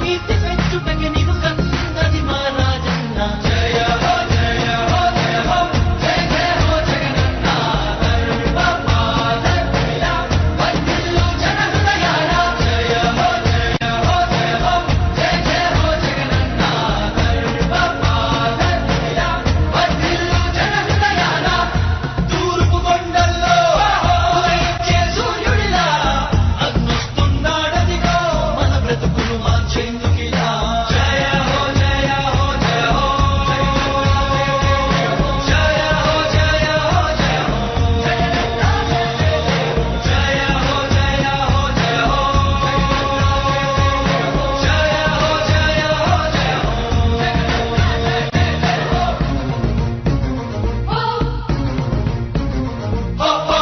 కీర్తి పెంచుటకి నీవు కన్నది మా రాజన్న జయ హో జయ హో జయ హో జయ జయ హో జగనన్న సర్వపాదక్రియ వర్ధిల్లు జన హృదయాల జయ హో జయ హో జయ హో జయ జయ హో జగనన్న సర్వపాదక్రియ వర్ధిల్లు జన హృదయాల తూర్పు కొండల్లో ఉదయించే సూర్యుడిలా అగ్నిస్తున్నాడదిగో మన బ్రతుకులు మార్చేందుకిలా జయ హో జయ హో జయ హో జయ హో జయ హో జయ హో జయ హో జయ హో జయ హో జయ హో హో హో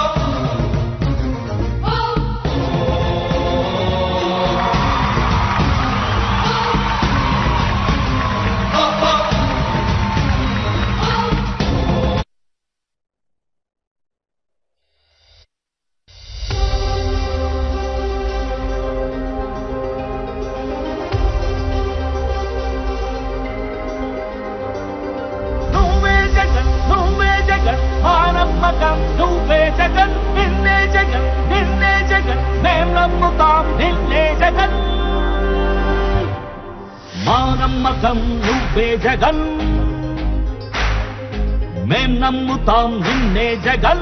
హో హో నువ్వే జగన్ నువ్వే జగన్ మా నమ్మకం నువ్వే జగన్ నిన్నే జగన్ నిన్నే జగన్ మేం నమ్ముతాం నిన్నే జగన్ మా నమ్మకం నువ్వే జగన్ మేం నమ్ముతాం నిన్నే జగన్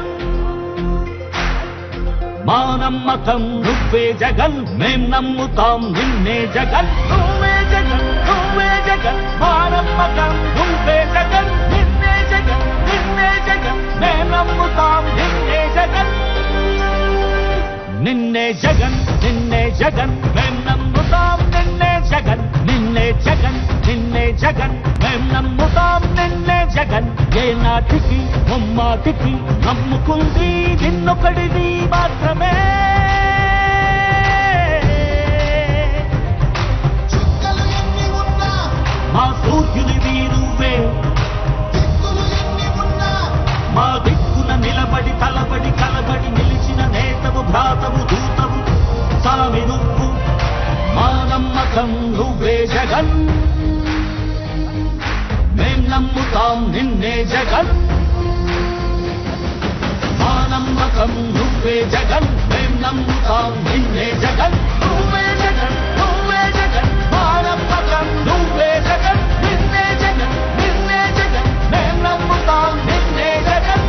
మా నమ్మకం నువ్వే జగన్ మేం నమ్ముతాం నిన్నే జగన్ నువ్వే జగన్ నువ్వే జగన్ మా నమ్మకం నువ్వే జగన్ నిన్నే జగన్ నిన్నే జగన్ మేం నమ్ముతాం నిన్నే జగన్ నిన్నే జగన్ నిన్నే జగన్ మేం నమ్ముతాం నిన్నే జగన్ నిన్నే జగన్ నిన్నే జగన్ మేం నమ్ముతాం నిన్నే జగన్ ఏ నాటికి ముమ్మాటికి నమ్ముకుంది నిన్నొకడిది మాత్రమే చుక్కలు ఎన్ని ఉన్నా మా సూర్యునివి నువ్వే దిక్కులు ఎన్ని ఉన్నా మా దిక్కున నిలబడి తలబడి కలబడి నిలిచిన నేతవు భ్రాతవు దూతవు సామి నువ్వు మా నమ్మకం నువ్వే జగన్ మేం నమ్ముతాం నిన్నే జగన్ మా నమ్మకం నువ్వే జగన్ మేం నమ్ముతాం నిన్నే జగన్ నువ్వే జగన్ నువ్వే జగన్ మా నమ్మకం నువ్వే జగన్ నిన్నే జగన్ నిన్నే జగన్ మేం నమ్ముతాం నిన్నే జగన్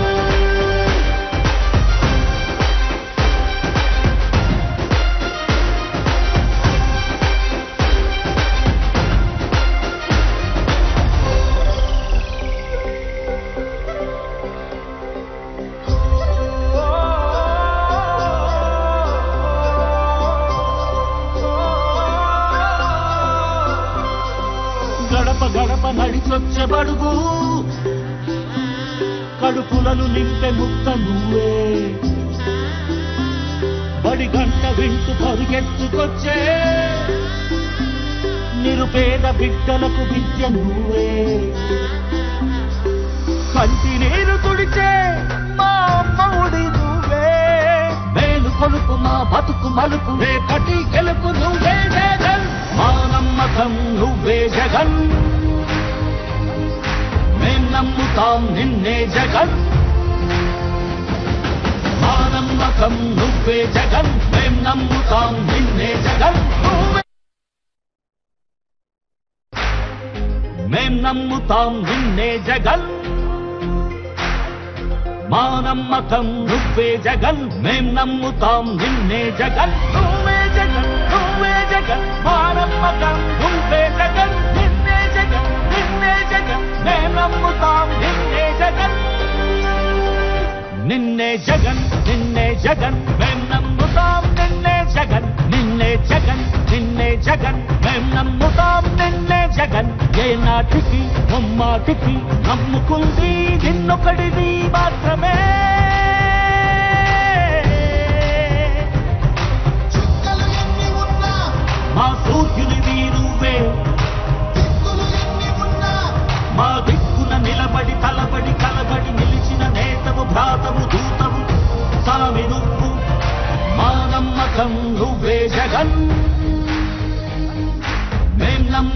గడప గడప నడిచొచ్చే బడుగు కడుపులను నింపే ముక్క నువ్వే బడి గంట వింటూ పరిగెత్తుకొచ్చే నిరుపేద బిడ్డలకు విద్య నువ్వే కంటి నీరు తుడిచే మా అమ్మవుడి నువ్వే మేలు కొలుపు మా బతుకు మలుపు రేపటి గెలుపు నువ్వే జగన్ మా నమ్మకం నువ్వే జగన్ మేం నమ్ముతాం నిన్నే జగన్ మా నమ్మకం నువ్వే జగన్ మేం నమ్ముతాం నిన్నే జగన్ నువ్వే మేం నమ్ముతాం నిన్నే జగన్ మా నమ్మకం నువ్వే జగన్ మేం నమ్ముతాం నిన్నే జగన్ నువ్వే జగన్ నువ్వే జగన్ మా నమ్మకం నువ్వే జగన్ నిన్నే జగన్ నిన్నే జగన్ మేం నమ్ముతాం నిన్నే జగన్ నిన్నే జగన్ నిన్నే జగన్ మేం నమ్ముతాం నిన్నే జగన్ నిన్నే జగన్ నిన్నే జగన్ మేం నమ్ముతాం నిన్నే జగన్ ఏ నాటికి ముమ్మాటికి నమ్ముకుంది నిన్నొకడిది మాత్రమే చుక్కలు ఎన్ని ఉన్నా మా సూర్యునివి నువ్వే దిక్కులు ఎన్ని ఉన్నా మా దిక్కున నిలబడి తలబడి కలబడి నిలిచిన నేతవు భ్రాతవు దూతవు సామి నువ్వు మా నమ్మకం నువ్వే జగన్